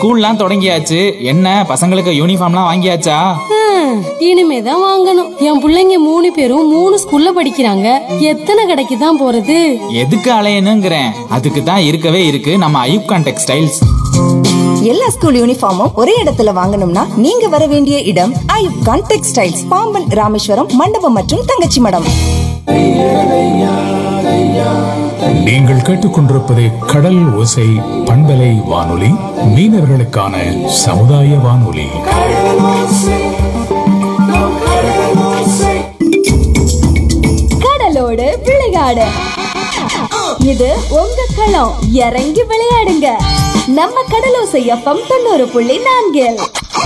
ஸ்கூல்லாம் தொடங்கியாச்சு என்ன பசங்களுக்கு யூனிஃபார்ம்லாம் வாங்கியாச்சா ஹம், இனிமேதான் வாங்கணும் என் பிள்ளைங்க மூணு பேரும் மூணு ஸ்கூல்ல படிக்கிறாங்க எத்தனை கடைக்கு தான் போறது எதுக்கு அலையணுங்கிறேன் அதுக்கு தான் இருக்கவே இருக்கு நம்ம ஐயூப்கான் டெக்ஸ்டைல்ஸ் எல்லா ஸ்கூல் யூனிஃபார்மும் ஒரே இடத்துல வாங்கணும்னா நீங்க வர வேண்டிய இடம் ஐயூப் கான் டெக்ஸ்டைல்ஸ் பாம்பன் ராமேஸ்வரம் மண்டபம் மற்றும் தங்கச்சி மடம் நீங்கள் கேட்டுக்கொண்டிருப்பது கடல் ஓசை பண்பலை வானொலி மீனவர்களுக்கான சமுதாய வானொலி கடலோடு விளையாடு இது உங்க களம் இறங்கி விளையாடுங்க நம்ம கடலோசை எஃப்எம் தொண்ணூறு புள்ளி நான்கில்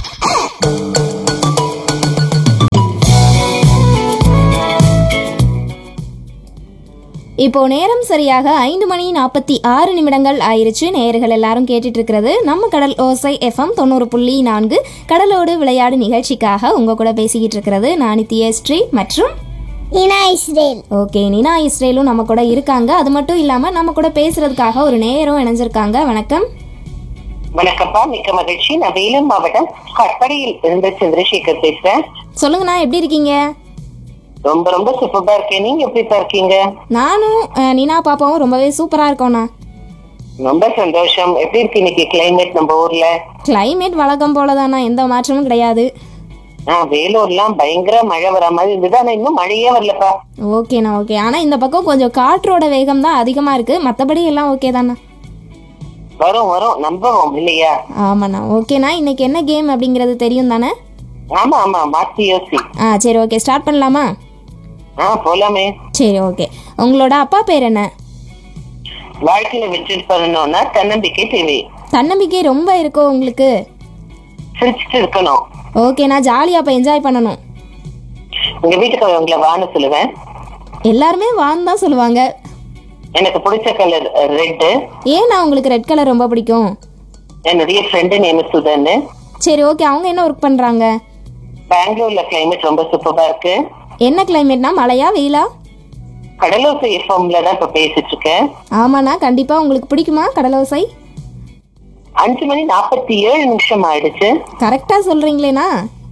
இப்போ நேரம் சரியாக ஐந்து மணி நாற்பத்தி ஆறு நிமிடங்கள் ஆயிருச்சு நேயர்கள் எல்லாரும் கேட்டுட்டு இருக்கிறது நம்ம கடல் ஓசை எஃப்எம் தொண்ணூறு புள்ளி நான்கு கடலோடு விளையாடு நிகழ்ச்சிக்காக உங்க கூட பேசிக்கிட்டு இருக்கிறது நான் நித்யஸ்ரீ மற்றும் இனா இஸ்ரேல் ஓகே நினா இஸ்ரேலும் நம்ம கூட இருக்காங்க அது மட்டும் இல்லாம நம்ம கூட பேசுறதுக்காக ஒரு நேயரும் இணைஞ்சிருக்காங்க வணக்கம் வணக்கம்ப்பா மிக்க மகிழ்ச்சி நான் வேலூர் மாவட்டம் கட்படியில் இருந்து சந்திரசேகர் பேசுறேன் சொல்லுங்கண்ணா எப்படி இருக்கீங்க ரொம்ப ரொம்ப சூப்பரா இருக்கேன் நீங்க எப்படிப்பா இருக்கீங்க நானும் அஹ், நினா பாப்பாவும் ரொம்பவே சூப்பரா இருக்கோண்ணா ரொம்ப சந்தோஷம் எப்படி இருக்கு இன்னைக்கு கிளைமேட் நம்ம ஊர்ல கிளைமேட் வழக்கம் போலதாண்ணா எந்த மாற்றமும் கிடையாது ஆஹ் வேலூர்லாம் பயங்கர மழை வர மாதிரி இருந்தது ஆனா இன்னும் மழையே வரலப்பா ஓகேண்ணா ஓகே ஆனால் இந்த பக்கம் கொஞ்சம் காற்றோட வேகம் தான் அதிகமாக இருக்குது மற்றபடி எல்லாம் ஓகே தாண்ணா வரும் வரும் நம்புவோம் இல்லையா ஆமாண்ணா ஓகேண்ணா இன்னைக்கு என்ன கேம் அப்படிங்கிறது தெரியும் தானே ஆமா ஆமா மாத்தி யோசி ஆ சரி ஓகே ஸ்டார்ட் பண்ணலாமா ஆஹ் போலாமே சரி ஓகே உங்களோட அப்பா பேர் என்ன வாழ்க்கையில வெற்றி பண்ணணும்னா தன்னம்பிக்கை தேவை தன்னம்பிக்கை ரொம்ப இருக்கோ உங்களுக்கு சிரிச்சுட்டு இருக்கணும் ஓகேண்ணா ஜாலியாக அப்போ என்ஜாய் பண்ணணும் எங்க வீட்டுக்கு உங்களை வான்னு சொல்லுவேன் எல்லாருமே வான்னு தான் சொல்லுவாங்க எனக்கு பிடிச்ச கலர் ரெட்டு ஏண்ணா உங்களுக்கு ரெட் கலர் ரொம்ப பிடிக்கும் என்னுடைய ஃப்ரெண்டு நேம் சுதன் சரி ஓகே அவங்க என்ன ஒர்க் பண்ணுறாங்க பெங்களூர்ல கிளைமேட் ரொம்ப சூப்பரா இருக்கு என்ன கிளைமேட்னா மழையா வெயிலா கடலோசை எஃப்எம்ல தான் இப்ப பேசிட்டு இருக்கேன் ஆமாண்ணா கண்டிப்பாக உங்களுக்கு பிடிக்குமா கடலோசை அஞ்சு மணி நாற்பத்தி ஏழு நிமிஷம் ஆயிடுச்சு கரெக்டாக சொல்கிறீங்களேண்ணா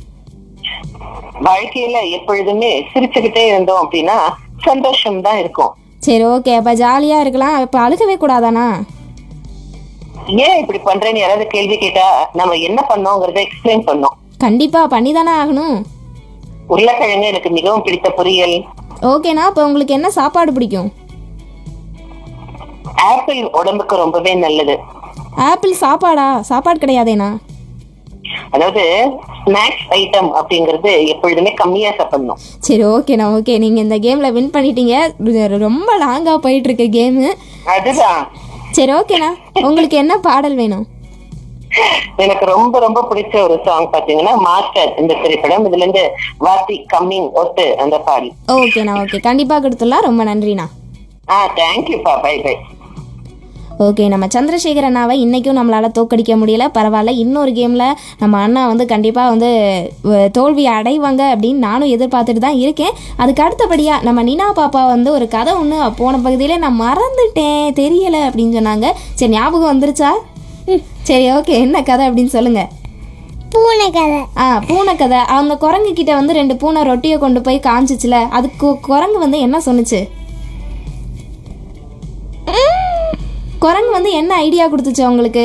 வாழ்க்கையில எப்பொழுதுமே சிரிச்சுக்கிட்டே இருந்தோம் அப்படின்னா சந்தோஷம் தான் இருக்கும் சரி ஓகே அப்போ ஜாலியாக இருக்கலாம் இப்போ அழுகவே கூடாதாண்ணா ஏன் இப்படி பண்றேன்னு யாராவது கேள்வி கேட்டா நம்ம என்ன பண்ணோங்கிறத எக்ஸ்பிளைன் பண்ணோம் கண்டிப்பாக பண்ணி தானே ஆகணும் உருளைக்கிழங்கு எனக்கு மிகவும் பிடித்த பொரியல் ஓகேண்ணா இப்போ உங்களுக்கு என்ன சாப்பாடு பிடிக்கும் ஆப்பிள் உடம்புக்கு ரொம்பவே நல்லது ஆப்பிள் சாப்பாடா சாப்பாடு கிடையாதேண்ணா அதாவது ஸ்நாக்ஸ் ஐட்டம் அப்படிங்கிறது எப்பொழுதுமே கம்மியா சாப்பிடணும் சரி ஓகேண்ணா ஓகே நீங்கள் இந்த கேமில் வின் பண்ணிட்டீங்க ரொ- ரொம்ப லாங்காக போயிட்டு இருக்கு கேமு அதுதான் சரி ஓகேண்ணா உங்களுக்கு என்ன பாடல் வேணும் எனக்கு ரொம்ப ரொம்ப பிடிச்ச ஒரு சாங் பாத்தீங்கன்னா மாஸ்டர் இந்த திரைப்படம் இதுல இருந்து வாத்தி கம்மிங் ஒத்து அந்த பாடல் ஓகேண்ணா ஓகே கண்டிப்பாக கொடுத்துடலாம் ரொம்ப நன்றிண்ணா ஆ தேங்க்யூப்பா பை பை ஓகே நம்ம சந்திரசேகர் அண்ணாவை இன்றைக்கும் நம்மளால் தோக்கடிக்க முடியல பரவாயில்ல இன்னொரு கேமில் நம்ம அண்ணா வந்து கண்டிப்பாக வந்து அஹ், தோல்வி அடைவாங்க அப்படின்னு நானும் எதிர்பார்த்துட்டு தான் இருக்கேன் அதுக்கு அடுத்தபடியாக நம்ம நினா பாப்பா வந்து ஒரு கதை ஒன்று போன பகுதியில் நான் மறந்துட்டேன் தெரியலை அப்படின்னு சொன்னாங்க சரி ஞாபகம் வந்துருச்சா ம், சரி ஓகே என்ன கதை அப்படின்னு சொல்லுங்கள் பூனை கதை ஆ பூனை கதை அந்த குரங்கு கிட்ட வந்து ரெண்டு பூனை ரொட்டியை கொண்டு போய் காமிச்சிச்சுல அதுக்கு குரங்கு வந்து என்ன சொன்னுச்சு குரங்கு வந்து என்ன ஐடியா கொடுத்துச்சு உங்களுக்கு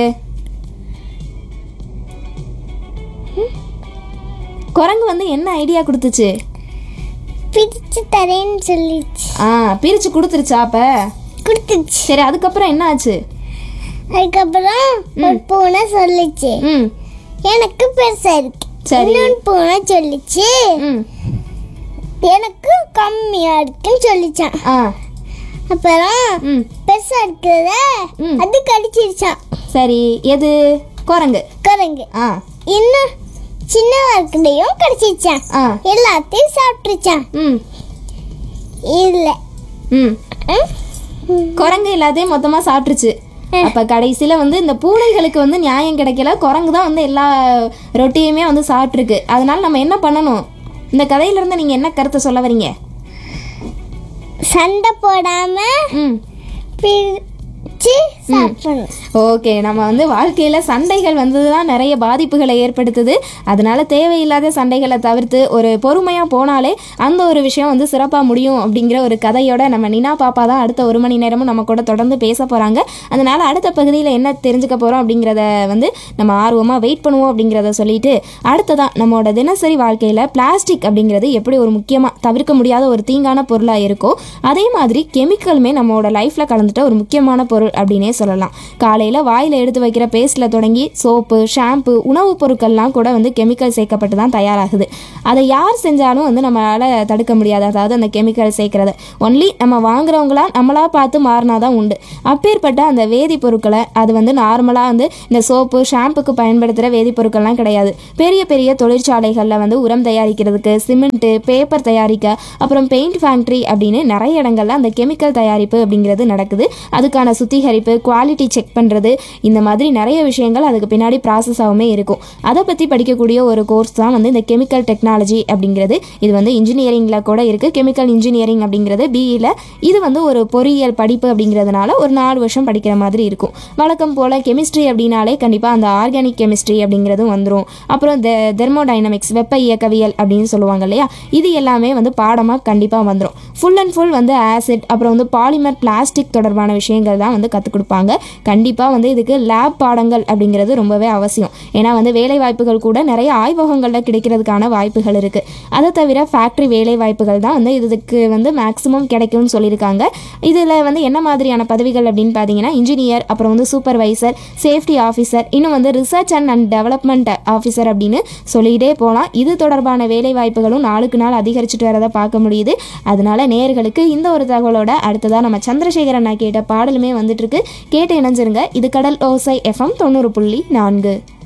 ம்? குரங்கு வந்து என்ன ஐடியா கொடுத்துச்சு பிரிச்சு தரேன்னு சொல்லிச்சு ஆ பிரிச்சு கொடுத்துருச்சா அப்ப கொடுத்துச்சு சரி அதுக்கப்புறம் என்ன ஆச்சு அதுக்கப்புறம் ஒரு பூனை சொல்லிச்சு ம் எனக்கு பெருசா இருக்கு சரி. இன்னொரு பூனை சொல்லிச்சு ம் எனக்கு கம்மியா இருக்குன்னு சொல்லிச்சான் ஆ அப்புறம் ம் பெருசா இருக்கிறத ம். அது கடிச்சிருச்சான் சரி எது குரங்கு குரங்கு ஆ இன்னும் சின்னதா இருக்கிறதையும் கடிச்சிருச்சான் ஆ எல்லாத்தையும் சாப்பிட்டுருச்சான் ம் இல்ல ம் குரங்கு எல்லாத்தையும் மொத்தமாக சாப்பிட்டுருச்சு அப்போ கடைசியில் வந்து இந்த பூனைகளுக்கு வந்து நியாயம் கிடைக்கல குரங்கு தான் வந்து எல்லா ரொட்டியுமே வந்து சாப்பிட்ருக்கு அதனால நம்ம என்ன பண்ணணும் இந்த கதையிலேருந்து நீங்கள் என்ன கருத்தை சொல்ல வரீங்க சண்டை போடாம ம் பிரிச்சு வச்சு சாப்பிடணும் ஓகே நம்ம வந்து வாழ்க்கையில் சண்டைகள் வந்து தான் நிறைய பாதிப்புகளை ஏற்படுத்துது அதனால தேவையில்லாத சண்டைகளை தவிர்த்து ஒரு பொறுமையாக போனாலே அந்த ஒரு விஷயம் வந்து சிறப்பாக முடியும் அப்படிங்கிற ஒரு கதையோட நம்ம நினா பாப்பா தான் அடுத்த ஒரு மணி நேரமும் நம்ம கூட தொடர்ந்து பேச போகிறாங்க அதனால அடுத்த பகுதியில் என்ன தெரிஞ்சுக்க போகிறோம் அப்படிங்கிறத வந்து நம்ம ஆர்வமாக வெயிட் பண்ணுவோம் அப்படிங்கிறத சொல்லிட்டு அடுத்ததான் நம்மளோட தினசரி வாழ்க்கையில் பிளாஸ்டிக் அப்படிங்கிறது எப்படி ஒரு முக்கியமாக தவிர்க்க முடியாத ஒரு தீங்கான பொருளாக இருக்கோ அதே மாதிரி கெமிக்கலுமே நம்மளோட லைஃப்பில் கலந்துட்ட ஒரு முக்கியமான பொருள் அப்படின்னே சொல்லலாம் காலையில் வாயில் எடுத்து வைக்கிற பேஸ்ட்டில் தொடங்கி சோப்பு ஷாம்பு உணவுப் பொருட்கள்லாம் கூட வந்து கெமிக்கல் சேர்க்கப்பட்டு தான் தயாராகுது அதை யார் செஞ்சாலும் வந்து நம்மளால் தடுக்க முடியாது அதாவது அந்த கெமிக்கல் சேர்க்கறத ஒன்லி நம்ம வாங்குறவங்களா நம்மளா பார்த்து மாறினா தான் உண்டு அப்பேற்பட்ட அந்த வேதிப்பொருட்களை அது வந்து நார்மலாக வந்து இந்த சோப்பு ஷாம்புக்கு பயன்படுத்துகிற வேதிப்பொருட்கள்லாம் கிடையாது பெரிய பெரிய தொழிற்சாலைகளில் வந்து உரம் தயாரிக்கிறதுக்கு சிமெண்ட்டு பேப்பர் தயாரிக்க அப்புறம் பெயிண்ட் ஃபேக்ட்ரி அப்படின்னு நிறைய இடங்கள்ல அந்த கெமிக்கல் தயாரிப்பு அப்படிங்கிறது நடக்குது அதுக்கான சுத்திகரிப்பு குவாலிட்டி செக் பண்ணுறது இந்த மாதிரி நிறைய விஷயங்கள் அதுக்கு பின்னாடி ப்ராசஸ் ஆகுமே இருக்கும் அதை பற்றி படிக்கக்கூடிய ஒரு கோர்ஸ் தான் வந்து இந்த கெமிக்கல் டெக்னாலஜி அப்படிங்கிறது இது வந்து இன்ஜினியரிங்கில் கூட இருக்குது கெமிக்கல் இன்ஜினியரிங் அப்படிங்கிறது பிஇயில் இது வந்து ஒரு பொறியியல் படிப்பு அப்படிங்கிறதுனால ஒரு நாலு வருஷம் படிக்கிற மாதிரி இருக்கும் வழக்கம் போல் கெமிஸ்ட்ரி அப்படின்னாலே கண்டிப்பாக அந்த ஆர்கானிக் கெமிஸ்ட்ரி அப்படிங்கிறதும் வந்துடும் அப்புறம் தெ தெர்மோடைனமிக்ஸ் வெப்ப இயக்கவியல் அப்படின்னு சொல்லுவாங்க இல்லையா இது எல்லாமே வந்து பாடமாக கண்டிப்பாக வந்துடும் ஃபுல் அண்ட் ஃபுல் வந்து ஆசிட் அப்புறம் வந்து பாலிமர் பிளாஸ்டிக் தொடர்பான விஷயங்கள் தான் வந்து கற்றுக் கொடுப்பாங்க கண்டிப்பாக வந்து இதுக்கு லேப் பாடங்கள் அப்படிங்கிறது ரொம்பவே அவசியம் ஏன்னா வந்து வேலை வாய்ப்புகள் கூட நிறைய ஆய்வகங்களில் கிடைக்கிறதுக்கான வாய்ப்புகள் இருக்குது அதை தவிர ஃபேக்ட்ரி வேலை வாய்ப்புகள் தான் வந்து இதுக்கு வந்து மேக்ஸிமம் கிடைக்கும்னு சொல்லியிருக்காங்க இதில் வந்து என்ன மாதிரியான பதவிகள் அப்படின்னு பார்த்தீங்கன்னா இன்ஜினியர் அப்புறம் வந்து சூப்பர்வைசர் சேஃப்டி ஆஃபீஸர் இன்னும் வந்து research and and development officer அப்படின்னு சொல்லிக்கிட்டே போகலாம் இது தொடர்பான வேலை வாய்ப்புகளும் நாளுக்கு நாள் அதிகரிச்சுட்டு வரதை பார்க்க முடியுது அதனால நேயர்களுக்கு இந்த ஒரு தகவலோட அடுத்ததாக நம்ம சந்திரசேகரன் நான் கேட்ட பாடலுமே வந்துட்டு இருக்கு கேட்டு இணைஞ்சிருங்க இது கடல் ஓசை எஃப்எம் தொண்ணூறு புள்ளி நான்கு